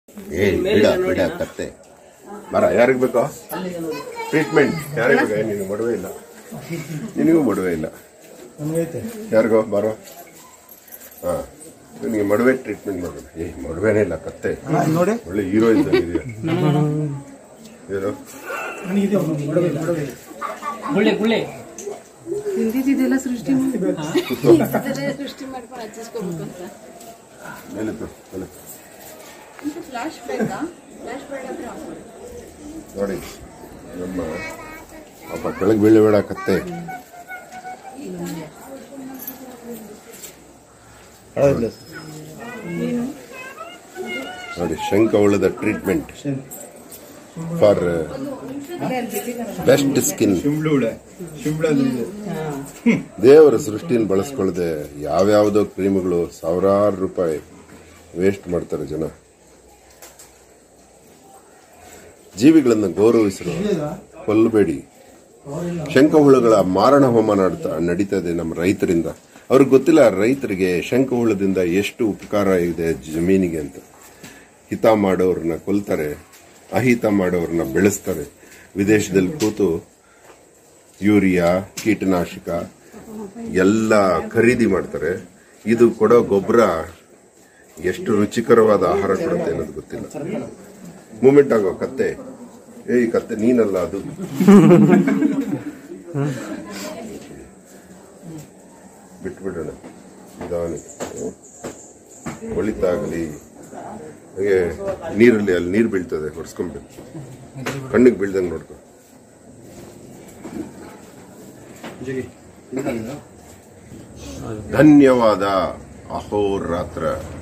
ಏ ಬಿಡ ಬಿಡ ಕತ್ತೆ ಬರ ಯಾರಿಗೆ ಬೇಕೋ ಟ್ರೀಟ್ಮೆಂಟ್ ಯಾರಿಗೆ ಬೇಕು ನಿನಗೆ ಮಡುವೆ ಇಲ್ಲ ನಿನಗೂ ಮಡುವೆ ಇಲ್ಲ ಯಾರಿಗೋ ಬರೋ ಹಾ ನಿನಗೆ ಮಡುವೆ ಟ್ರೀಟ್ಮೆಂಟ್ ಮಾಡೋಣ ಏ ಮಡುವೆನೇ ಇಲ್ಲ ಕತ್ತೆ ನೋಡಿ ಒಳ್ಳೆ ಹೀರೋ ಇದ್ದಂಗಿದೆ ಏನು ಗುಳ್ಳೆ ಗುಳ್ಳೆ ಹಿಂದಿದೆಲ್ಲ ಸೃಷ್ಟಿ ಮಾಡಿ ಸೃಷ್ಟಿ ಮಾಡ್ಕೊಂಡು ಹಚ್ಚಿಸ್ಕೋಬೇಕು ಅಂತ ಮೇಲಿತ್ತು ಮೇಲೆ ಫ್ಲಾಶ್ ಬೇಕಾ ಫ್ಲಾಶ್ ಬೇಡ ನೋಡಿ ನಮ್ಮ ಪಾಪ ಕೆಳಗೆ ಬೀಳಬೇಡ ಕತ್ತೆ ನೋಡಿ ಶಂಕವಳದ ಟ್ರೀಟ್ಮೆಂಟ್ ಫಾರ್ ಬೆಸ್ಟ್ ಸ್ಕಿನ್ ಶಿಂಬ್ಳುಳೆ ಶಿಂಬ್ಳದಲ್ಲಿ ದೇವರ ಸೃಷ್ಟಿಯನ್ನು ಬಳಸ್ಕೊಳ್ಳದೆ ಯಾವ್ಯಾವುದೋ ಕ್ರೀಮ್ಗಳು ಸಾವಿರಾರು ರೂಪಾಯಿ ವೇಸ್ಟ್ ಮಾಡ್ತಾರೆ ಜನ ಜೀವಿಗಳನ್ನು ಗೌರವಿಸಲು ಕೊಲ್ಲಬೇಡಿ ಶಂಖಹುಳುಗಳ ಮಾರಣ ಹೋಮ ನಡ್ತಾ ನಡೀತಾ ಇದೆ ನಮ್ಮ ರೈತರಿಂದ ಅವ್ರಿಗೆ ಗೊತ್ತಿಲ್ಲ ರೈತರಿಗೆ ಶಂಖಹುಳದಿಂದ ಎಷ್ಟು ಉಪಕಾರ ಇದೆ ಜಮೀನಿಗೆ ಅಂತ ಹಿತ ಮಾಡೋರನ್ನ ಕೊಲ್ತಾರೆ ಅಹಿತ ಮಾಡೋರನ್ನ ಬೆಳೆಸ್ತಾರೆ ವಿದೇಶದಲ್ಲಿ ಕೂತು ಯೂರಿಯಾ ಕೀಟನಾಶಕ ಎಲ್ಲ ಖರೀದಿ ಮಾಡ್ತಾರೆ ಇದು ಕೊಡೋ ಗೊಬ್ಬರ ಎಷ್ಟು ರುಚಿಕರವಾದ ಆಹಾರ ಕೊಡುತ್ತೆ ಅನ್ನೋದು ಗೊತ್ತಿಲ್ಲ ಮೂಮೆಂಟ್ ಆಗೋ ಕತ್ತೆ ಏಯ್ ಕತ್ತೆ ನೀನಲ್ಲ ಅದು ಬಿಟ್ಬಿಡೋಣ ನಿಧಾನಕ್ಕೆ ಒಳಿತಾಗಲಿ ಹಾಗೆ ನೀರಲ್ಲಿ ಅಲ್ಲಿ ನೀರು ಬೀಳ್ತದೆ ಹೊಡ್ಸ್ಕೊಂಬೇಕು ಕಣ್ಣಿಗೆ ಬೀಳ್ದಂಗೆ ನೋಡ್ಕೊ ಧನ್ಯವಾದ ಅಹೋರಾತ್ರ